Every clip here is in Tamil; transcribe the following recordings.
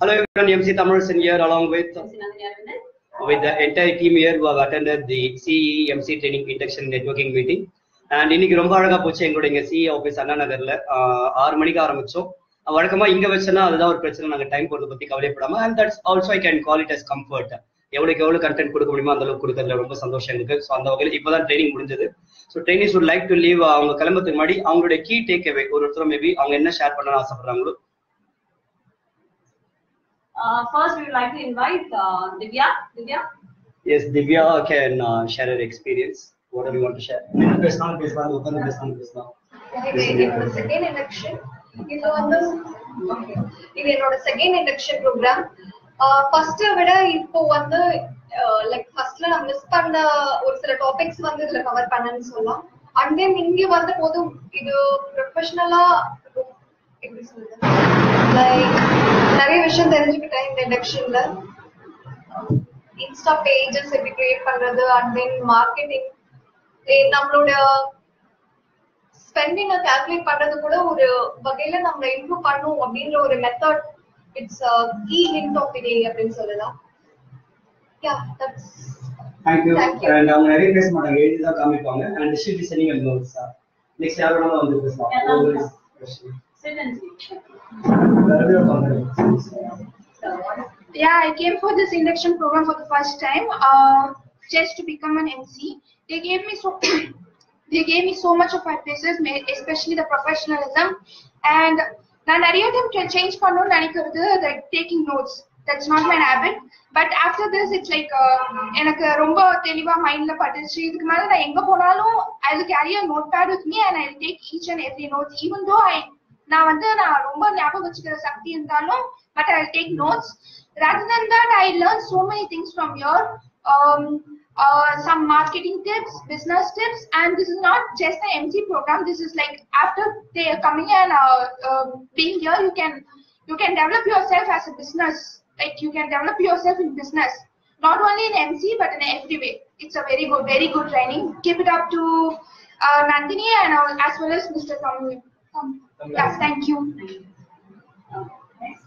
Hello everyone, MC Thamarasan here along with with the entire team here who have attended the CE MC training induction networking meeting. And இன்னைக்கு ரொம்ப அழகா போச்சு எங்களோட இங்க சிஇ ஆஃபீஸ் அண்ணா நகர்ல ஆஹ் ஆறு மணிக்கு ஆரம்பிச்சோம் வழக்கமா இங்க வச்சோன்னா அதுதான் ஒரு பிரச்சனை நாங்க டைம் போறதை பத்தி கவலைப்படாம and that's also I can call it as comfort எவ்வளவுக்கு எவ்வளவு கண்டென்ட் கொடுக்க முடியுமோ அந்த அளவுக்கு கொடுக்கறதுல ரொம்ப சந்தோஷம் இருக்கு ஸோ அந்த வகையில் இப்பதான் ட்ரைனிங் முடிஞ்சது so trainees would like to leave அவங்க கிளம்புறதுக்கு முன்னாடி அவங்களுடைய கீ டேக் அவே ஒரு ஒருத்தரும் மேபி அவங்க என்ன ஷேர் பண்ணணும்னு ஆசைப்படுறாங்களோ Uh, first, we would like to invite uh, Divya. Divya. Yes Divya can share her experience what do you want to share என்ன பேசலாம் பேசலாம் உட்கார்ந்து பேசலாம் பேசலாம் இது என்னோட செகண்ட் இண்டக்ஷன் இது வந்து okay. இது என்னோட செகண்ட் இண்டக்ஷன் ப்ரோக்ராம் ஃபர்ஸ்ட் விட இப்போ வந்து லைக் ஃபர்ஸ்ட்ல நான் மிஸ் பண்ண ஒரு சில டாபிக்ஸ் வந்து இதுல கவர் பண்ணேன்னு சொல்லலாம் அண்ட் தென் இங்க வந்த போது இது ப்ரொஃபஷனலா எப்படி சொல்றது லைக் நிறைய விஷயம் தெரிஞ்சுக்கிட்டேன் இந்த இண்டக்ஷன்ல இன்ஸ்டா பேஜஸ் எப்படி கிரியேட் பண்றது அண்ட் தென் மார்க்கெட்டிங் நம்மளோட ஸ்பெண்டிங்க கால்குலேட் பண்றது கூட ஒரு வகையில நம்ம இம்ப்ரூவ் பண்ணும் அப்படின்ற ஒரு method it's key hint of day அப்படின்னு சொல்லலாம் yeah that's thank you Thank you. And அவங்க நிறைய பேச மாட்டாங்க எழுதி தான் காமிப்பாங்க and she'll be sending and notes next யார் வேணாலும் வந்து பேசலாம் Yeah. ஒவ்வொரு question. Sit and speak. வேற பேர் உட்கார்ந்து. Yeah, I came for this induction program for the first time, uh, just to become an MC. They gave me so they gave me so much of advices, ma- especially the professionalism. And நான் நிறைய டைம் சேஞ்ச் பண்ணணும்னு நினைக்கிறது like taking notes that's not my habit but after this it's like எனக்கு ரொம்ப தெளிவா மைண்ட்ல பட்டுச்சு இதுக்கு மேல நான் எங்க போனாலும் I will carry a note pad with me and I take each and every notes even though I நான் வந்து நான் ரொம்ப ஞாபகம் வச்சுக்கிற சக்தி இருந்தாலும் but I take notes rather than that i learned so many things from here um, uh, some marketing tips business tips and this is not just the mc program this is like after they are coming and uh, um, being here you can you can develop yourself as a business like you can develop yourself in business not only in mc but in every way it's a very good very good training keep it up to uh, nandini and uh, as well as mr tom um, yeah, thank you Uh, next.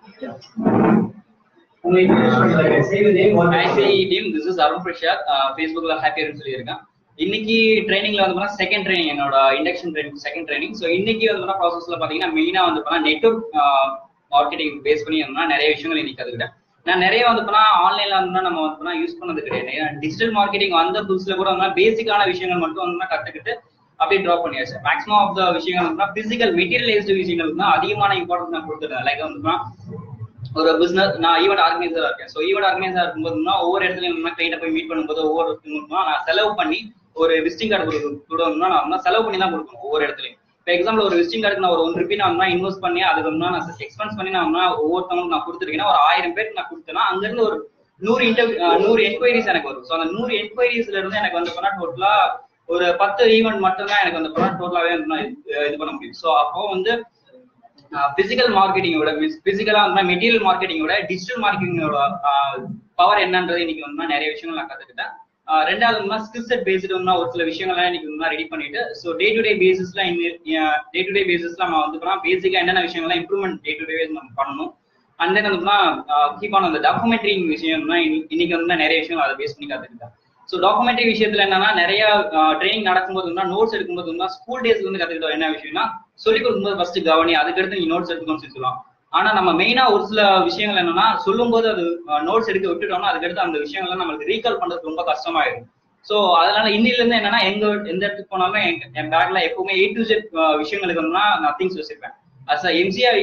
Team this is Arun Prasad ஃபேஸ்புக்ல ஹாப்பியர்னு சொல்லியிருக்கேன் இன்னைக்கு ட்ரைனிங்ல வந்து பார்த்தா செகண்ட் ட்ரைனிங் என்னோட induction training second training so இன்னைக்கு வந்து பார்த்தா ப்ராசஸ்ல பாத்தீங்கன்னா மெயினா வந்து பார்த்தா நெட்ஒர்க் மார்க்கெட்டிங் பேஸ் பண்ணி வந்து நிறைய விஷயங்கள் இன்னைக்கு கத்துக்கிட்டேன் நான் நிறைய வந்து பண்ணா ஆன்லைன்ல வந்து நம்ம வந்து பண்ணா யூஸ் பண்ணது கிடையாது டிஜிட்டல் மார்க்கெட்டிங் வந்த புதுசுல கூட வந்து பேசிக்கான விஷயங்கள் மட்டும் வந்து கத்துக்கிட்டு அப்படியே ட்ராப் பண்ணியாச்சு மேக்ஸிமம் ஆஃப் த விஷயங்கள் வந்து பிசிக்கல் மெட்டீரியலைஸ்டு விஷயங்களுக்கு தான் அதிகமான இம்பார்ட்டன்ஸ் நான் கொடுத்துருந்தேன் லைக் வந்து ஒரு பிசினஸ் நான் ஈவெண்ட் ஆர்கனைசரா இருக்கேன் ஸோ ஈவெண்ட் ஆர்கனைசரா இருக்கும்போதுனா ஒவ்வொரு இடத்துலயும் கிளைண்ட்டை போய் மீட் பண்ணும்போது ஒவ்வொரு இடத்துக்கும் நான் செலவு பண்ணி ஒரு விசிட்டிங் கார்டு கொடுக்கணும்னா நான் வந்து செலவு பண்ணி தான் கொடுக்கணும் ஒவ்வொரு இடத்துலயும் இப்போ எக்ஸாம்பிள் ஒரு விசிட்டிங் கார்டுக்கு நான் ஒரு ஒன் ருபி நான் வந்து இன்வெஸ்ட் பண்ணி அதுக்கு வந்து நான் எக்ஸ்பென்ஸ் பண்ணி நான் வந்து ஒவ்வொருத்தவங்களுக்கு நான் கொடுத்துருக்கேன்னா ஒரு ஆயிரம் பேருக்கு நான் கொடுத்தேன்னா அங்கிருந்து ஒரு நூறு இன்டர்வியூ நூறு என்கொயரிஸ் எனக்கு வரும் ஸோ அந்த நூறு என்கொயரிஸ்ல இருந்து எனக்கு வந்து பண்ணா டோட்டலா ஒரு பத்து ஈவெண்ட் மட்டும்தான் எனக்கு வந்து பண்ணா டோட்டலாவே வந்து நான் இது- இது பண்ண முடியும் ஸோ அப்போ வந்து பிசிக்கல் மார்க்கெட்டிங்கோட பிசிக்கலா வந்து மெட்டீரியல் மார்க்கெட்டிங்கோட டிஜிட்டல் மார்க்கெட்டிங்கோட பவர் என்னன்றது இன்னைக்கு வந்து நான் நிறைய விஷயங்கள் நான் கத்துக்கிட்டேன் ஆஹ் ரெண்டாவது வந்து ஸ்கில் செட் பேஸ்டு வந்து ஒரு சில விஷயங்கள்லாம் இன்னைக்கு வந்து ரெடி பண்ணிட்டு ஸோ டே டு டே பேசிஸ்ல டே டு டே பேசிஸ்ல நம்ம வந்து பேசிக்கா என்னென்ன விஷயங்கள்லாம் இம்ப்ரூவ்மெண்ட் டே டு டே நம்ம பண்ணணும் அண்ட் தென் வந்து கீப் ஆன் அந்த டாக்குமெண்ட்ரி விஷயம்னா இன்னைக்கு வந்து நிறைய விஷயங்கள் அதை பேஸ் பண்ணி கத்துக்கிட்டேன் ஸோ டாக்குமெண்ட்ரி விஷயத்துல என்னன்னா நிறைய ட்ரைனிங் நடக்கும்போது வந்து நோட்ஸ் எடுக்கும்போது வந்து ஸ்கூல் டேஸ்ல இருந்து கத்துக்கிட்டோம் என்ன விஷயம்னா சொல்லி கொடுக்கும்போது ஃபர்ஸ்ட் கவனி அதுக்கடுத்து நீ நோட்ஸ் எடுத்துக்கணும்னு சொல்லி சொல்லலாம் ஆனா நம்ம மெயினா ஒரு சில விஷயங்கள் என்னன்னா சொல்லும்போது அது நோட்ஸ் எடுக்க விட்டுட்டோம்னா அதுக்கடுத்து அந்த விஷயங்கள்லாம் நம்மளுக்கு ரீகால் பண்றது ரொம்ப கஷ்டமாயிடும் ஸோ அதனால இன்னில இருந்து என்னன்னா எங்க எந்த இடத்துக்கு போனாலும் என்- என் பேக்ல எப்பவுமே ஏ டு ஜெட் விஷயங்களுக்கு வந்து நான் திங்ஸ் வச்சிருப்பேன் அஸ் அ எம்சிஐ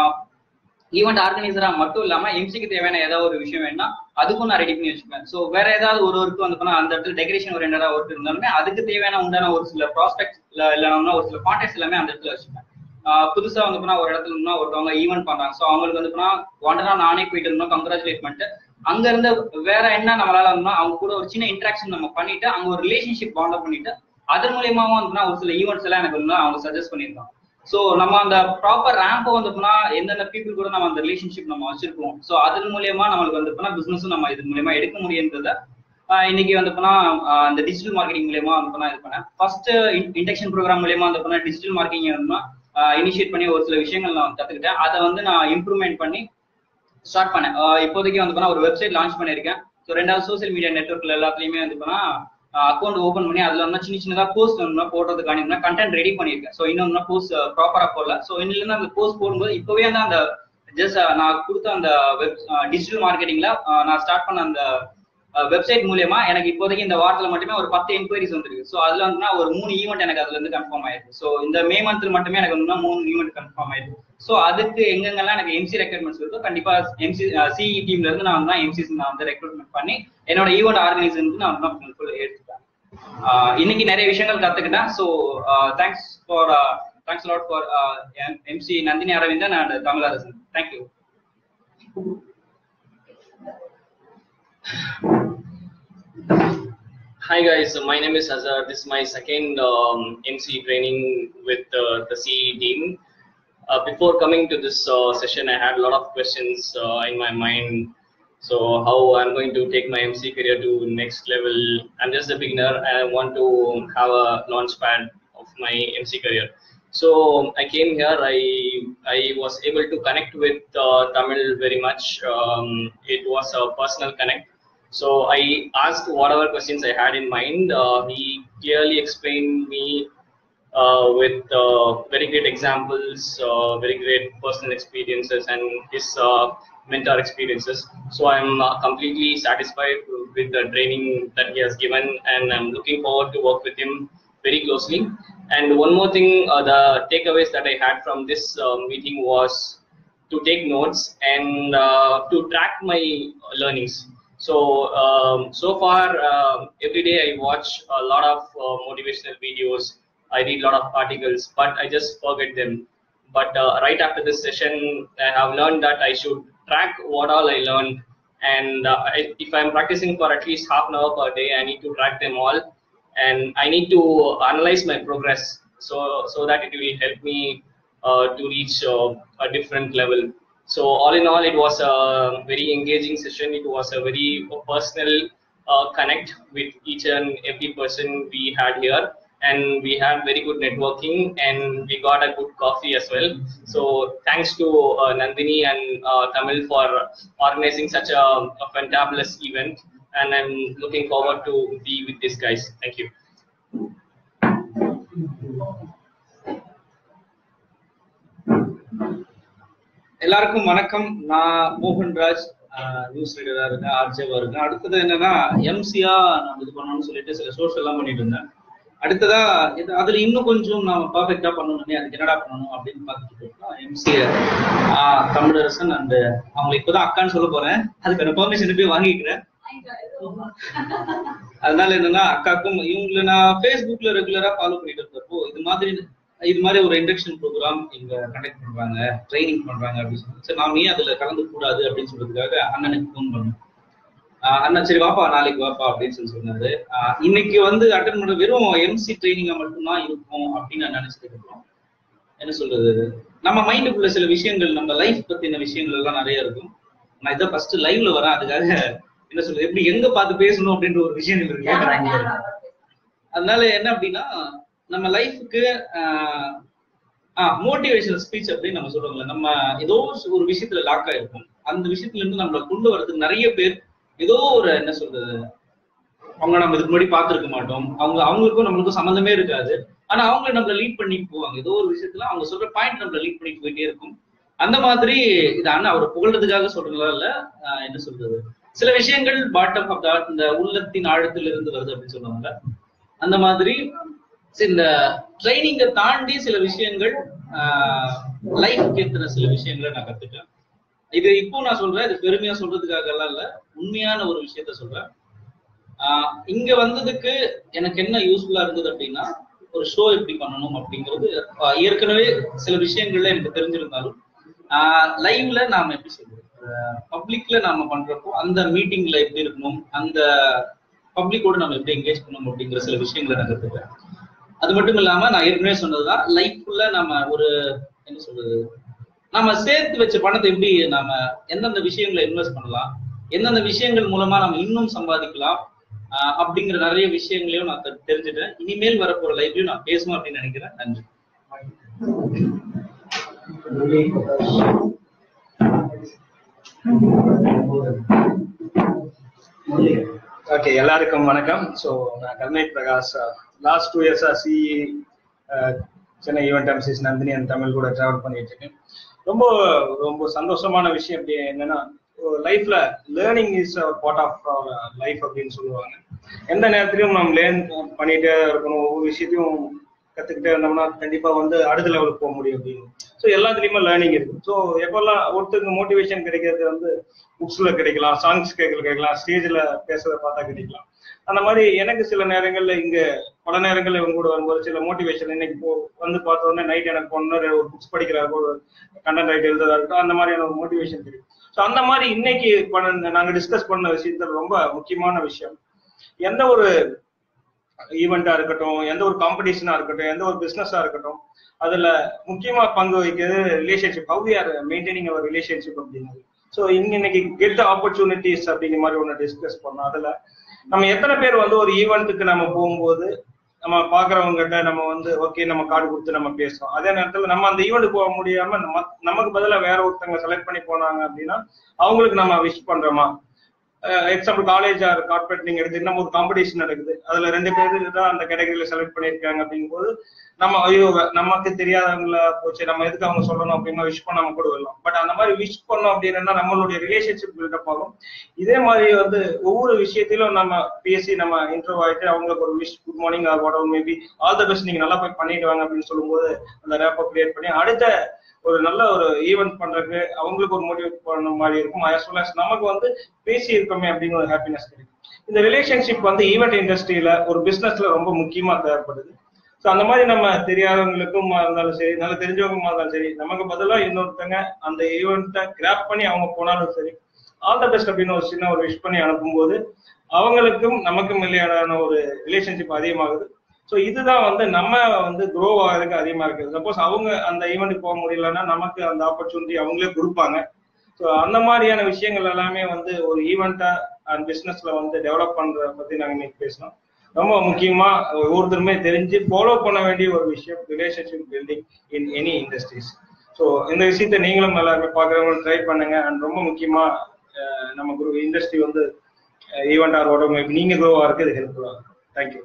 ஈவெண்ட் ஆர்கனைசரா மட்டும் இல்லாம எம்சிக்கு தேவையான ஏதாவது ஒரு விஷயம் வேணும்னா அதுக்கும் நான் ரெடி பண்ணி வச்சுப்பேன் ஸோ வேற ஏதாவது ஒரு ஒர்க் வந்து பண்ணா அந்த இடத்துல டெக்கரேஷன் ஓரியன்டா ஒர்க் இருந்தாலுமே அதுக்கு தேவையான உண்டான ஒரு சில ப்ராஸ்பெக்ட் இல்லைனா ஒரு சில கான்டாக்ட்ஸ் எல்லாமே அந்த இடத்துல வச்சுப்பேன் ஆஹ் புதுசா வந்து பண்ணா ஒரு இடத்துல இருந்தா ஒருத்தவங்க ஈவெண்ட் பண்றாங்க ஸோ அவங்களுக்கு வந்து பண்ணா ஒன்றா நானே போயிட்டு இருந்தோம் கங்க்ராச்சுலேட் பண்ணிட்டு அங்க இருந்து வேற என்ன நம்மளால வந்து அவங்க கூட ஒரு சின்ன இன்ட்ராக்ஷன் நம்ம பண்ணிட்டு அங்க ஒரு ரிலேஷன்ஷிப் பாண்ட் பண்ணிட்டு அதன் மூலியமாவும் வந்து ஒரு சில ஈவெண்ட்ஸ் எல்லாம் எனக்கு வந்து அவங்க சஜஸ்ட் பண்ணியிருக்காங்க சோ நம்ம அந்த ப்ராப்பர் ரேம்ப் வந்து பண்ணா எந்தெந்த பீப்புள் கூட நம்ம அந்த ரிலேஷன்ஷிப் நம்ம வச்சிருக்கோம் சோ அதன் மூலியமா நம்மளுக்கு வந்து பண்ணா பிசினஸும் நம்ம இது மூலியமா எடுக்க முடியுன்றத ஆஹ் இன்னைக்கு வந்து பண்ணா அந்த டிஜிட்டல் மார்க்கெட்டிங் மூலியமா வந்து பண்ணா இது பண்ணேன் ஃபர்ஸ்ட் இண்டக்ஷன் ப்ரோக்ராம் மூலியமா வந்து பண்ணா டிஜிட்டல் மார்க்கெட்டிங் வந்து இனிஷியேட் பண்ணி ஒரு சில விஷயங்கள் நான் கத்துக்கிட்டேன் அதை வந்து நான் இம்ப்ரூவ்மெண்ட் பண்ணி ஸ்டார்ட் பண்ணேன் ஆஹ் இப்போதைக்கு வந்து பண்ணா ஒரு வெப்சைட் லான்ச் பண்ணியிருக்கேன் ஸோ ரெண்டாவது சோசியல் மீடியா நெட்ஒர்க்ல எல்லாத்துலயுமே வந்து பண்ணா அக்கௌண்ட் ஓப்பன் பண்ணி அதுல வந்து சின்ன சின்னதா போஸ்ட் வந்து போடுறதுக்கான கண்டென்ட் ரெடி பண்ணியிருக்கேன் ஸோ இன்னும் போஸ்ட் ப்ராப்பரா போடல ஸோ இன்னிலிருந்து அந்த போஸ்ட் போடும்போது இப்போவே வந்து அந்த ஜஸ்ட் நான் கொடுத்த அந்த வெப் டிஜிட்டல் மார்க்கெட்டிங்ல நான் ஸ்டார்ட் பண்ண அந்த வெப்சைட் மூலியமா எனக்கு இப்போதைக்கு இந்த வாரத்துல மட்டுமே ஒரு பத்து என்கொயரிஸ் வந்திருக்கு ஸோ அதுல வந்து ஒரு மூணு ஈவெண்ட் எனக்கு அதுல இருந்து கன்ஃபார்ம் ஆயிருக்கு ஸோ இந்த மே மந்த்ல மட்டுமே எனக்கு வந்து மூணு ஈவெண்ட் கன்ஃபார்ம் ஆயிருக்கு ஸோ அதுக்கு எங்கெங்கெல்லாம் எனக்கு எம்சி ரெக்ரூட்மெண்ட்ஸ் இருக்கோ கண்டிப்பா எம்சி சிஇ டீம்ல இருந்து நான் வந்து எம்சிஸ் நான் வந்து ரெக்ரூட்மெண்ட் பண்ணி என்னோட ஈவெண்ட் ஆர்கனைசருக்கு நான் வந்து full எடுத்துட்டேன் ஆஹ் இன்னைக்கு நிறைய விஷயங்கள் கத்துக்கிட்டேன் so thanks for thanks lot for MC Nandini Aravindan and Tamilarasan thank you Hi guys, so my name is Hazar. This is my second um, MC training with uh, the CE team. Uh, before coming to this uh, session, I had a lot of questions uh, in my mind. So how I'm going to take my MC career to next level. I'm just a beginner and I want to have a launch pad of my MC career. So I came here. I I was able to connect with uh, Tamil very much. Um, it was a personal connect. So I asked whatever questions I had in mind. Uh, he clearly explained me uh, with uh, very great examples, uh, very great personal experiences, and his uh, mentor experiences. So I'm uh, completely satisfied with the training that he has given, and I'm looking forward to work with him very closely. And one more thing, uh, the takeaways that I had from this uh, meeting was to take notes and uh, to track my learnings. So um, so far, uh, every day I watch a lot of uh, motivational videos. I read a lot of articles, but I just forget them. But uh, right after this session, I have learned that I should track what all I learned, and uh, I, if I'm practicing for at least half an hour per day, I need to track them all, and I need to analyze my progress so so that it will help me uh, to reach uh, a different level. So all in all, it was a very engaging session. It was a very personal uh, connect with each and every person we had here, and we had very good networking, and we got a good coffee as well. So thanks to uh, Nandini and uh, Tamil for organizing such a, a fantabulous event, and I'm looking forward to be with these guys. Thank you. எல்லாருக்கும் வணக்கம் நான் மோகன்ராஜ் நியூஸ் ரீடரா இருக்கேன் ஆர்ஜேவா இருக்கேன் அடுத்தது என்னன்னா எம்சியா நான் இது பண்ணணும்னு சொல்லிட்டு சில சோர்ஸ் எல்லாம் பண்ணிட்டு இருந்தேன் அடுத்ததா இது அதுல இன்னும் கொஞ்சம் நாம பர்ஃபெக்டா பண்ணணும்னே அதுக்கு என்னடா பண்ணணும் அப்படின்னு பார்த்துட்டு இருக்கோம் எம்சிஏ தமிழரசன் அண்ட் அவங்க இப்பதான் அக்கான்னு சொல்ல போறேன் அதுக்கான பெர்மிஷன் போய் வாங்கிக்கிறேன் அதனால என்னன்னா அக்காக்கும் இவங்களை நான் ஃபேஸ்புக்ல ரெகுலரா ஃபாலோ பண்ணிட்டு இருந்தப்போ இது மாதிரி இது மாதிரி ஒரு இண்டக்ஷன் ப்ரோக்ராம் இங்க கண்டக்ட் பண்றாங்க ட்ரைனிங் பண்றாங்க அப்படின்னு சொல்லி சரி நாம ஏன் அதுல கலந்து கூடாது அப்படின்னு சொல்றதுக்காக அண்ணனுக்கு ஃபோன் பண்ணேன் ஆஹ் அண்ணன் சரி வாப்பா நாளைக்கு வாப்பா அப்படின்னு சொல்லி சொன்னாரு ஆஹ் இன்னைக்கு வந்து அட்டன் பண்ற வெறும் எம்சி ட்ரைனிங்கா மட்டும்தான் இருக்கும் அப்படின்னு நான் நினைச்சிட்டு இருக்கோம் என்ன சொல்றது நம்ம மைண்டுக்குள்ள சில விஷயங்கள் நம்ம லைஃப் பத்தின விஷயங்கள் எல்லாம் நிறைய இருக்கும் நான் இதான் ஃபர்ஸ்ட் லைவ்ல வரேன் அதுக்காக என்ன சொல்றது எப்படி எங்க பார்த்து பேசணும் அப்படின்ற ஒரு விஷயங்கள் இருக்கு கேக்குறாங்க அதனால என்ன அப்படின்னா நம்ம லைஃபுக்கு மோட்டிவேஷனல் ஸ்பீச் அப்படின்னு நம்ம சொல்றோம்ல நம்ம ஏதோ ஒரு விஷயத்துல லாக் ஆயிருக்கும் அந்த விஷயத்துல இருந்து நம்மளை கொண்டு வரதுக்கு நிறைய பேர் ஏதோ ஒரு என்ன சொல்றது அவங்க நம்ம இதுக்கு முன்னாடி பார்த்திருக்க மாட்டோம் அவங்க அவங்களுக்கும் நம்மளுக்கும் சம்மந்தமே இருக்காது ஆனா அவங்க நம்மள லீட் பண்ணிட்டு போவாங்க ஏதோ ஒரு விஷயத்துல அவங்க சொல்ற பாயிண்ட் நம்மள லீட் பண்ணிட்டு போயிட்டே இருக்கும் அந்த மாதிரி இது அண்ணா அவரை புகழ்றதுக்காக சொல்றதா இல்ல ஆஹ் என்ன சொல்றது சில விஷயங்கள் பாட்டம் ஆஃப் தாட் இந்த உள்ளத்தின் ஆழத்துல இருந்து வருது அப்படின்னு சொல்லுவாங்க அந்த மாதிரி சரி, இந்த ட்ரைனிங்கை தாண்டி சில விஷயங்கள் லைஃப்க்கு ஏத்துன சில விஷயங்களை நான் கத்துட்டேன் இது இப்போ நான் சொல்றேன் இது பெருமையா சொல்றதுக்காக எல்லாம் இல்ல உண்மையான ஒரு விஷயத்த சொல்றேன் ஆஹ் இங்க வந்ததுக்கு எனக்கு என்ன யூஸ்ஃபுல்லா இருந்தது அப்படின்னா ஒரு ஷோ எப்படி பண்ணணும் அப்படிங்கிறது ஆஹ் ஏற்கனவே சில விஷயங்கள்ல எனக்கு தெரிஞ்சிருந்தாலும் லைவ்ல நாம எப்படி சொல்றது பப்ளிக்ல நாம பண்றப்போ அந்த மீட்டிங்ல எப்படி இருக்கணும் அந்த பப்ளிக்கோட நம்ம எப்படி என்கேஜ் பண்ணணும் அப்படிங்கிற சில விஷயங்களை நான் கத்துக்கிறேன் அது மட்டும் இல்லாம நான் ஏற்கனவே சொன்னதுதான் லைஃப்ல நம்ம ஒரு என்ன சொல்றது நம்ம சேர்த்து வச்ச பணத்தை எப்படி நாம எந்தெந்த விஷயங்களை இன்வெஸ்ட் பண்ணலாம் எந்தெந்த விஷயங்கள் மூலமா நம்ம இன்னும் சம்பாதிக்கலாம் ஆஹ் அப்படிங்கிற நிறைய விஷயங்களையும் நான் தெ- தெரிஞ்சுட்டேன் இனிமேல் வரப்போற லைஃப்லயும் நான் பேசணும் அப்படின்னு நினைக்கிறேன் நன்றி ஓகே எல்லாருக்கும் வணக்கம் ஸோ நான் கல்மை பிரகாஷ் லாஸ்ட் டூ இயர்ஸா சி Chennai event MCs Nandini and Tamil கூட டிராவல் பண்ணிட்டு இருக்கேன் ரொம்ப ரொம்ப சந்தோஷமான விஷயம் அப்படி என்னன்னா லைஃப்ல learning is part of life அப்படின்னு சொல்லுவாங்க எந்த நேரத்திலையும் நம்ம லேர்ன் பண்ணிட்டே இருக்கணும் ஒவ்வொரு விஷயத்தையும் கத்துக்கிட்டே இருந்தோம்னா கண்டிப்பா வந்து அடுத்த லெவலுக்கு போக முடியும் அப்படின்னு ஸோ எல்லாத்துலயுமே லேர்னிங் இருக்கு ஸோ எப்பெல்லாம் ஒருத்தருக்கு மோட்டிவேஷன் கிடைக்கிறது வந்து புக்ஸ்ல கிடைக்கலாம் சாங்ஸ் கேட்கல கிடைக்கலாம் ஸ்டேஜ்ல பேசுறத பார்த்தா கிடைக்கலாம் அந்த மாதிரி எனக்கு சில நேரங்கள்ல இங்க பல நேரங்கள்ல இவங்க கூட வரும்போது சில மோட்டிவேஷன் இன்னைக்கு போ வந்து பார்த்த உடனே நைட் எனக்கு பொண்ணு ஒரு புக்ஸ் படிக்கிறாங்க ஒரு கண்டென்ட் ரைட் எழுதுறதா இருக்கட்டும் அந்த மாதிரியான ஒரு மோட்டிவேஷன் கிடைக்கும் ஸோ அந்த மாதிரி இன்னைக்கு பண்ண நாங்க டிஸ்கஸ் பண்ண விஷயத்துல ரொம்ப முக்கியமான விஷயம் எந்த ஒரு ஈவெண்டா இருக்கட்டும் எந்த ஒரு காம்படிஷனா இருக்கட்டும் எந்த ஒரு பிசினஸா இருக்கட்டும் அதுல முக்கியமா பங்கு வகிக்கிறது relationship how are maintaining our relationship அப்படிங்கிறது ஸோ இங்க இன்னைக்கு கெட் ஆப்பர்ச்சுனிட்டிஸ் அப்படிங்கிற மாதிரி ஒன்று டிஸ்கஸ் பண்ணோம் அதுல நம்ம எத்தனை பேர் வந்து ஒரு ஈவெண்ட்டுக்கு நம்ம போகும்போது நம்ம பாக்குறவங்க கிட்ட நம்ம வந்து ஓகே நம்ம கார்டு கொடுத்து நம்ம பேசுறோம் அதே நேரத்துல நம்ம அந்த ஈவெண்ட் போக முடியாம நம்ம நமக்கு பதிலா வேற ஒருத்தவங்க செலக்ட் பண்ணி போனாங்க அப்படின்னா அவங்களுக்கு நம்ம விஷ் பண்றோமா எக்ஸாம்பிள் காலேஜ் ஆர் கார்பரேட் நீங்க எடுத்தீங்கன்னா ஒரு காம்படிஷன் நடக்குது அதுல ரெண்டு பேர் தான் அந்த கேட்டகரியில செலக்ட் பண்ணிருக்காங்க அப்படிங்கும்போது நம்ம ஐயோ நமக்கு தெரியாதவங்கள போச்சு நம்ம எதுக்கு அவங்க சொல்லணும் அப்படின்னு விஷ் பண்ணாம கூட வரலாம் பட் அந்த மாதிரி விஷ் பண்ணோம் அப்படின்னா நம்மளுடைய ரிலேஷன்ஷிப் பில்டப் ஆகும் இதே மாதிரி வந்து ஒவ்வொரு விஷயத்திலும் நம்ம பேசி நம்ம இன்டர்வ் ஆயிட்டு அவங்களுக்கு ஒரு wish good morning or what maybe all the best நீங்க நல்லா போய் பண்ணிட்டு வாங்க அப்படின்னு சொல்லும்போது அந்த ரேப்பை கிரியேட் பண்ணி அடுத்த ஒரு நல்ல ஒரு ஈவெண்ட் பண்றதுக்கு அவங்களுக்கு ஒரு மோட்டிவேட் பண்ண மாதிரி இருக்கும் as well as நமக்கு வந்து பேசி இருக்கோமே அப்படின்னு ஒரு ஹாப்பினஸ் கிடைக்கும் இந்த ரிலேஷன்ஷிப் வந்து ஈவெண்ட் இண்டஸ்ட்ரியில ஒரு பிசினஸ்ல ரொம்ப முக்கியமா தேவைப்படுது ஸோ அந்த மாதிரி நம்ம தெரியாதவங்களுக்கும் இருந்தாலும் சரி நல்லா தெரிஞ்சவங்க இருந்தாலும் சரி நமக்கு பதிலா இன்னொருத்தங்க அந்த ஈவெண்ட்டை கிராப் பண்ணி அவங்க போனாலும் சரி ஆல் த பெஸ்ட் அப்படின்னு ஒரு சின்ன ஒரு விஷ் பண்ணி அனுப்பும்போது அவங்களுக்கும் நமக்கும் இல்லையான ஒரு ரிலேஷன்ஷிப் அதிகமாகுது ஸோ இதுதான் வந்து நம்ம வந்து க்ரோ ஆகிறதுக்கு அதிகமா இருக்குது சப்போஸ் அவங்க அந்த ஈவெண்ட்டுக்கு போக முடியலன்னா நமக்கு அந்த ஆப்பர்ச்சுனிட்டி அவங்களே கொடுப்பாங்க ஸோ அந்த மாதிரியான விஷயங்கள் எல்லாமே வந்து ஒரு ஈவெண்ட்டா அண்ட் பிசினஸ்ல வந்து டெவலப் பண்றத பத்தி நாங்க இன்னைக்கு பேசணும் ரொம்ப முக்கியமா ஒவ்வொருத்தருமே தெரிஞ்சு ஃபாலோ பண்ண வேண்டிய ஒரு விஷயம் relationship building in any industries so இந்த விஷயத்த நீங்களும் எல்லாருமே பார்க்குறவங்க ட்ரை பண்ணுங்க அண்ட் ரொம்ப முக்கியமா அஹ், நம்ம குரு இண்டஸ்ட்ரி வந்து ஈவெண்ட் ஆர் ஓட நீங்க க்ரோ ஆகிறதுக்கு இது ஹெல்ப்ஃபுல்லாக இருக்கும் thank you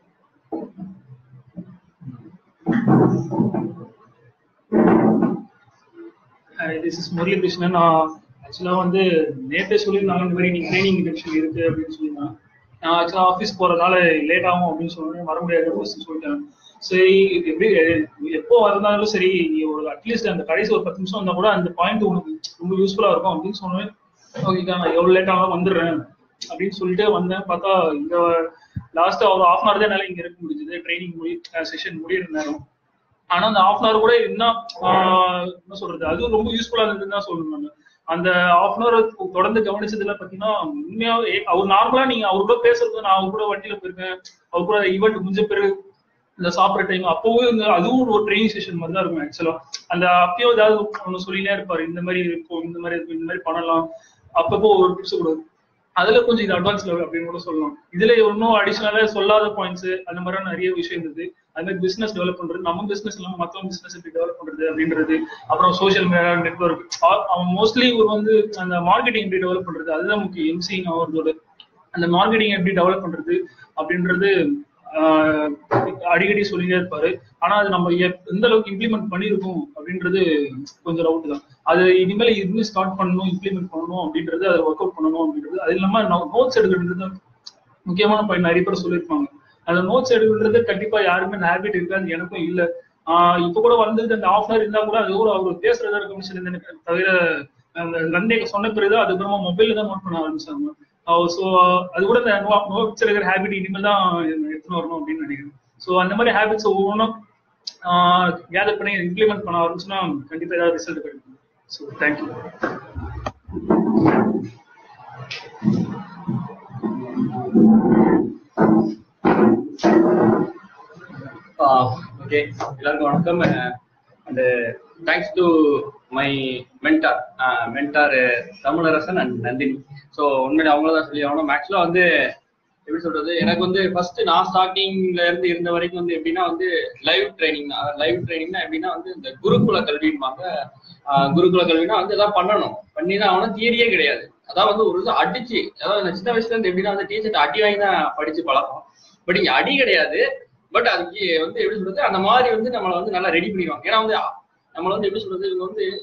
this is Murali Krishnan ஆக்சுவலாக வந்து நேற்றே சொல்லியிருந்தாங்க இந்த மாதிரி நீ ட்ரைனிங் இண்டக்ஷன் இருக்கு அப்படின்னு சொல்லியிருந்தாங்க நான் ஆக்சுவலாக ஆஃபீஸ் போறதுனால லேட் ஆகும் அப்படின்னு சொன்னேன் வர முடியாது ஃபர்ஸ்ட் சொல்லிட்டேன் சரி எப்படி எப்போ வரந்தாலும் சரி நீ ஒரு அட்லீஸ்ட் அந்த கடைசி ஒரு பத்து நிமிஷம் வந்தா கூட அந்த பாயிண்ட் உனக்கு ரொம்ப யூஸ்ஃபுல்லா இருக்கும் அப்படின்னு சொன்னேன் ஓகேக்கா நான் எவ்வளவு லேட் ஆகும் வந்துடுறேன் அப்படின்னு சொல்லிட்டு வந்தேன் பார்த்தா இந்த லாஸ்ட் ஒரு ஹாஃப் அன் ஹவர் தான் என்னால இங்க இருக்க முடிஞ்சது ட்ரைனிங் முடி செஷன் முடியிற நேரம் ஆனா அந்த ஹாஃப் அன் ஹவர் கூட இன்னும் ஆஹ், என்ன சொல்றது அதுவும் ரொம்ப யூஸ்ஃபுல்லா இருந்ததுன்னு தான் சொல்லணும் நான் அந்த ஹாஃப் அன் ஹவர் தொடர்ந்து கவனிச்சதுல பாத்தீங்கன்னா உண்மையாவே அவர் நார்மலா நீங்க அவர் கூட பேசுறது நான் அவர் கூட வண்டியில போயிருக்கேன் அவர் கூட ஈவெண்ட் முடிஞ்ச பிறகு இந்த சாப்பிட்ற டைம் அப்பவும் இந்த அதுவும் ஒரு ட்ரைனிங் செஷன் மாதிரி தான் இருக்கும் ஆக்சுவலா அந்த அப்பயும் ஏதாவது ஒன்று சொல்லினே இருப்பாரு இந்த மாதிரி இருக்கும் இந்த மாதிரி இருக்கும் இந்த மாதிரி பண்ணலாம் அப்பப்போ ஒரு டிப்ஸ் கொடுக்கும் அதுல கொஞ்சம் இது அட்வான்ஸ் லெவல் அப்படின்னு கூட சொல்லலாம் இதுல இன்னும் அடிஷனலா சொல்லாத பாயிண்ட்ஸ் அந்த மாதிரி நிறைய விஷயம் இருந்தது அது மாதிரி பிசினஸ் டெவலப் பண்றது நம்ம பிசினஸ் இல்லாம மத்தவங்க பிசினஸ் எப்படி டெவலப் பண்றது அப்படின்றது அப்புறம் சோஷியல் மீடியா நெட்ஒர்க் அவன் மோஸ்ட்லி ஒரு வந்து அந்த மார்க்கெட்டிங் எப்படி டெவலப் பண்றது அதுதான் முக்கியம் எம்சி அவர்களோட அந்த மார்க்கெட்டிங் எப்படி டெவலப் பண்றது அப்படின்றது ஆஹ், அடிக்கடி சொல்லிட்டே இருப்பாரு ஆனா அது நம்ம எப்- எந்த அளவுக்கு இம்ப்ளிமெண்ட் பண்ணியிருக்கோம் அப்படின்றது கொஞ்சம் டவுட் தான் அது இனிமேல் இனிமேல் ஸ்டார்ட் பண்ணணும் இம்ப்ளிமெண்ட் பண்ணணும் அப்படின்றது அதை ஒர்க் அவுட் பண்ணணும் அப்படின்றது அது இல்லாம நோட்ஸ் எடுக்கிறது முக்கியமான பாயிண்ட் நிறைய பேர் சொல்லியிருப்பாங்க அந்த நோட்ஸ் எடுக்கிறது கண்டிப்பா யாருமே ஹேபிட் இருக்காது எனக்கும் இல்ல ஆஹ் இப்ப கூட வந்தது அந்த ஆஃப் அன் இருந்தா கூட அது கூட அவர் பேசுறதா இருக்க சொல்லி எனக்கு தவிர அந்த ரண்டே சொன்ன பிறகு அதுக்கப்புறமா மொபைல்ல தான் நோட் பண்ண ஆரம்பிச்சாங்க ஸோ அது கூட இந்த நோட்ஸ் எடுக்கிற ஹேபிட் இனிமேல் தான் எடுத்துன்னு வரணும் அப்படின்னு நினைக்கிறேன் ஸோ அந்த மாதிரி ஹேபிட்ஸ் ஒவ்வொன்றும் கேதர் பண்ணி இம்ப்ளிமெண்ட் பண்ண ஆரம்பிச்சுன்னா கண்டிப்பா ஏதாவது ரிசல்ட் கிடைக்கும் ஸோ தேங்க்யூ ஓகே எல்லாருக்கும் வணக்கம் and thanks to my mentor mentor Tamilarasan and Nandini so உண்மையில அவங்கள தான் சொல்லி ஆகணும் ஆக்சுவலாக வந்து எப்படி சொல்றது எனக்கு வந்து ஃபர்ஸ்ட் நான் ஸ்டார்டிங்ல இருந்து இருந்த வரைக்கும் வந்து எப்படின்னா வந்து லைவ் ட்ரைனிங் லைவ் ட்ரைனிங்னா எப்படின்னா வந்து இந்த குருகுல கல்விம்பாங்க ஆஹ் குருகுல கல்வினா வந்து எல்லாம் பண்ணணும் பண்ணி தான் அவனும் தியரியே கிடையாது அதான் வந்து ஒரு இது அடிச்சு அதாவது நான் சின்ன வயசுல இருந்து எப்படின்னா வந்து டீச்சர் அடி வாங்கி தான் படிச்சு பழக்கம் பட் இங்க அடி கிடையாது பட் அதுக்கு வந்து எப்படி சொல்றது அந்த மாதிரி வந்து நம்மளை வந்து நல்லா ரெடி பண்ணிடுவாங்க ஏன்னா வந்து நம்மள வந்து எப்படி சொல்றது இவங்க வந்து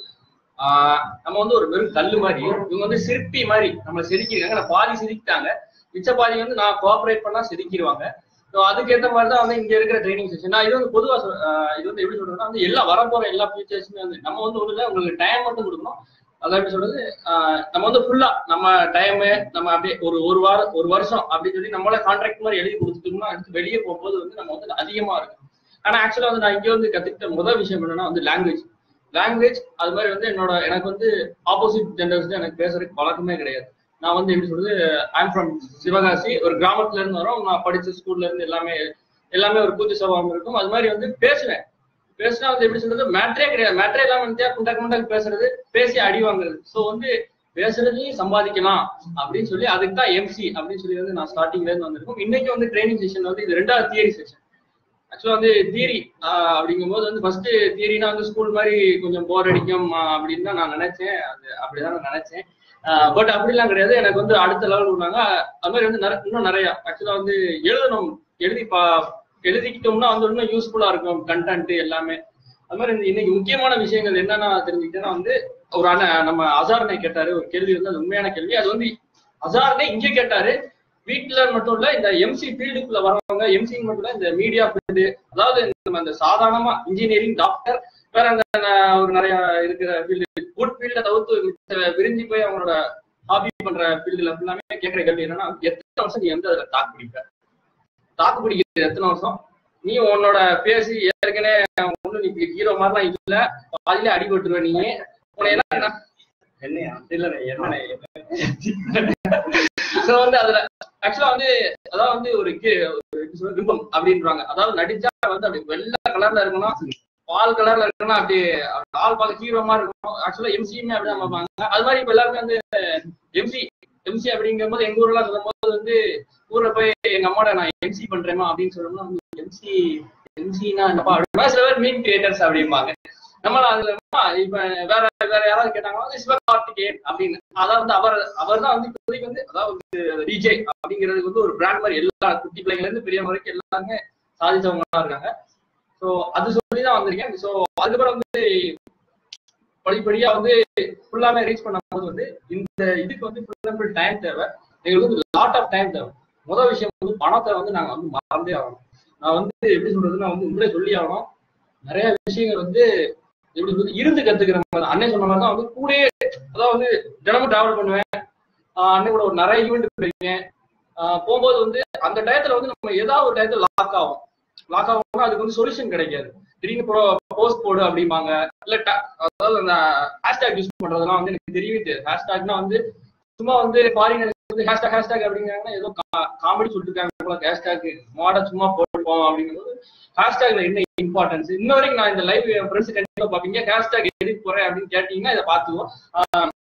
ஆஹ் நம்ம வந்து ஒரு வெறும் கல்லு மாதிரி இவங்க வந்து சிற்பி மாதிரி நம்மளை செதுக்கிருக்காங்க நான் பாதி செதுக்கிட்டாங்க மிச்ச பாதி வந்து நான் கோஆபரேட் பண்ணா செதுக்கிடுவாங்க ஸோ அதுக்கேற்ற மாதிரி தான் வந்து இங்க இருக்கிற ட்ரைனிங் செஷன் நான் இது வந்து பொதுவா சொல்- ஆஹ் இது வந்து எப்படி சொல்றதுன்னா வந்து எல்லா வரப்போற எல்லா ஃபீச்சர்ஸுமே வந்து நம்ம வந்து ஒண்ணு இல்ல உங்களுக்கு டைம் மட்டும் கொடுக்கணும் அதான் எப்படி சொல்றது ஆஹ் நம்ம வந்து ஃபுல்லா நம்ம டைம் நம்ம அப்படியே ஒரு ஒரு வாரம் ஒரு வருஷம் அப்படின்னு சொல்லி நம்மளே கான்ட்ராக்ட் மாதிரி எழுதி கொடுத்துட்டோம்னா அடுத்து வெளியே போகும்போது வந்து நம்ம வந்து அதிகமா இருக்கும் ஆனா ஆக்சுவலா வந்து நான் இங்க வந்து கத்துக்கிட்ட முதல் விஷயம் என்னன்னா வந்து லாங்குவேஜ் லாங்குவேஜ் அது மாதிரி வந்து என்னோட எனக்கு வந்து ஆப்போசிட் ஜெண்டர்ஸ் எனக்கு பேசுறதுக்கு பழக்கமே கிடையாது நான் வந்து எப்படி சொல்றது ஐம் ஃப்ரம் சிவகாசி ஒரு கிராமத்துல இருந்து வரோம் நான் படிச்ச ஸ்கூல்ல இருந்து எல்லாமே எல்லாமே ஒரு கூத்து சபாவம் இருக்கும் அது மாதிரி வந்து பேசுவேன் பேசினா வந்து எப்படி சொல்றது மேட்ரே கிடையாது மேட்ரே இல்லாம வந்து குண்டாக்கு முண்டாக்கு பேசுறது பேசி அடி வாங்குறது ஸோ வந்து பேசுறதையும் சம்பாதிக்கலாம் அப்படின்னு சொல்லி அதுக்கு தான் எம்சி அப்படின்னு சொல்லி வந்து நான் ஸ்டார்டிங்ல இருந்து வந்திருக்கோம் இன்னைக்கு வந்து ட்ரைனிங் செஷன் வந்து இது ரெண்டாவது தியரி செஷன் ஆக்சுவலா வந்து தியரி அப்படிங்கும்போது வந்து ஃபர்ஸ்ட் தியரினா வந்து ஸ்கூல் மாதிரி கொஞ்சம் போர் அடிக்கும் ஆஹ் அப்படின்னு தான் நான் நினைச்சேன் அது அப்படிதான் நான் நினைச்சேன் பட் அப்படிலாம் கிடையாது எனக்கு வந்து அடுத்த லெவல் விடுறாங்க அது மாதிரி வந்து நிறைய இன்னும் நிறைய ஆக்சுவலா வந்து எழுதணும் எழுதி பா எழுதிக்கிட்டோம்னா வந்து இன்னும் யூஸ்ஃபுல்லா இருக்கும் கண்டென்ட் எல்லாமே அது மாதிரி இந்த இன்னைக்கு முக்கியமான விஷயங்கள் என்னன்னா தெரிஞ்சுக்கிட்டேன்னா வந்து ஒரு அண்ணன் நம்ம அசாரனை கேட்டாரு ஒரு கேள்வி வந்து அது உண்மையான கேள்வி அது வந்து அசாரனை இங்க கேட்டாரு வீட்டுல மட்டும் இல்ல இந்த எம்சி ஃபீல்டுக்குள்ள வரவங்க எம்சி மட்டும் இல்ல இந்த மீடியா ஃபீல்டு அதாவது நம்ம இந்த சாதாரணமா இன்ஜினியரிங் டாக்டர் வேற அந்த ந- ஒரு நிறைய இருக்கிற ஃபீல்டு குட் ஃபீல்ட தவிர்த்து மிச்ச விரிஞ்சு போய் அவங்களோட ஹாபி பண்ற ஃபீல்டுல எல்லாமே கேட்கிற கேள்வி என்னன்னா எத்தனை வருஷம் நீ வந்து அதுல தாக்கு பிடிப்ப தாக்கு பிடிக்கிறது எத்தனை வருஷம் நீ உன்னோட பேசி ஏற்கனவே ஒண்ணு நீ ஹீரோ மாதிரிலாம் இல்ல பாதியில அடிபட்டுருவ நீ உன்னை என்ன என்னையா இல்ல என்ன சோ வந்து அதுல ஆக்சுவலா வந்து அதாவது வந்து ஒரு கி- ஒரு எப்படி சொல்றது, பிம்பம் அப்படின்றாங்க அதாவது நடிச்சா வந்து அப்படி வெள்ளை கலர்ல இருக்கணும் பால் கலர்ல இருக்கணும் அப்படி ஆள் பார்க்க ஹீரோ மாதிரி இருக்கணும் ஆக்சுவலா எம்சியுமே அப்படிதான் பார்ப்பாங்க அது மாதிரி இப்ப எல்லாருமே வந்து எம்சி எம்சி அப்படிங்கும் போது எங்க ஊர்ல சொல்லும் போது வந்து ஊர்ல போய் எங்க அம்மாட நான் எம்சி பண்றேமா அப்படின்னு சொல்லணும்னா எம்சி எம்சினா என்னப்பா அப்படின்னா சில பேர் மீன் கிரியேட்டர்ஸ் அப்படிம்பாங்க நம்மள அதுல என்னன்னா, இப்ப வேற வேற யாராவது கேட்டாங்கன்னா சிவகார்த்திகேயன் அப்படின்னு அதாவது வந்து அவர் அவர் தான் வந்து இப்போதைக்கு வந்து அதாவது டிஜே அப்படிங்கிறது வந்து ஒரு பிராண்ட் மாதிரி எல்லா குட்டி பிள்ளைங்கள்ல இருந்து பெரியவங்க வரைக்கும் எல்லாருமே சாதிச்சவங்க இருக்காங்க ஸோ அது சொல்லி தான் வந்திருக்கேன் ஸோ அதுக்கப்புறம் வந்து படிப்படியா வந்து ஃபுல்லாமே ரீச் பண்ணும்போது வந்து இந்த இதுக்கு வந்து ஃபுல் அண்ட் ஃபுல் டைம் தேவை எங்களுக்கு வந்து லாட் ஆஃப் டைம் தேவை முதல் விஷயம் வந்து பணத்தை வந்து நாங்க வந்து மறந்தே ஆகணும் நான் வந்து எப்படி சொல்றதுன்னா வந்து உங்களே சொல்லி ஆகணும் நிறைய விஷயங்கள் வந்து எப்படி சொல்றது இருந்து கத்துக்கிற மாதிரி தான். அண்ணன் சொன்ன மாதிரி தான் வந்து கூடயே அதாவது வந்து தினமும் டிராவல் பண்ணுவேன் ஆஹ் அண்ணன் கூட ஒரு நிறைய ஈவெண்ட் போயிருக்கேன் ஆஹ் போகும்போது வந்து அந்த டயத்துல வந்து நம்ம ஏதாவது ஒரு டயத்துல லாக் ஆகும் லாக் ஆகும்னா அதுக்கு வந்து சொல்யூஷன் கிடைக்காது திடீர்னு போஸ்ட் போடு அப்படிம்பாங்க இல்ல ta- அதாவது அந்த ஹேஷ்டாக் யூஸ் பண்றதெல்லாம் வந்து எனக்கு தெரியவே தெரியாது ஹேஷ்டாக்னா வந்து சும்மா வந்து ஃபாரினர் வந்து ஹேஷ்டாக் ஹேஷ்டாக் அப்படிங்கிறாங்கன்னா ஏதோ காமெடி சொல்லிட்டு இருக்காங்க போல ஹேஷ்டாக் மாட சும்மா போட்டுப்போம் அப்படிங்கும்போது ஹேஷ்டாக்ல என்ன இம்பார்ட்டன்ஸ் இன்ன வரைக்கும் நான் இந்த லைவ் என் ஃப்ரெண்ட்ஸ் கண்டிப்பா பாப்பீங்க ஹேஷ்டாக் எதுக்கு போறேன் அப்படின்னு கேட்டீங்கன்னா இதை பார்த்துக்குவோம் ஆஹ்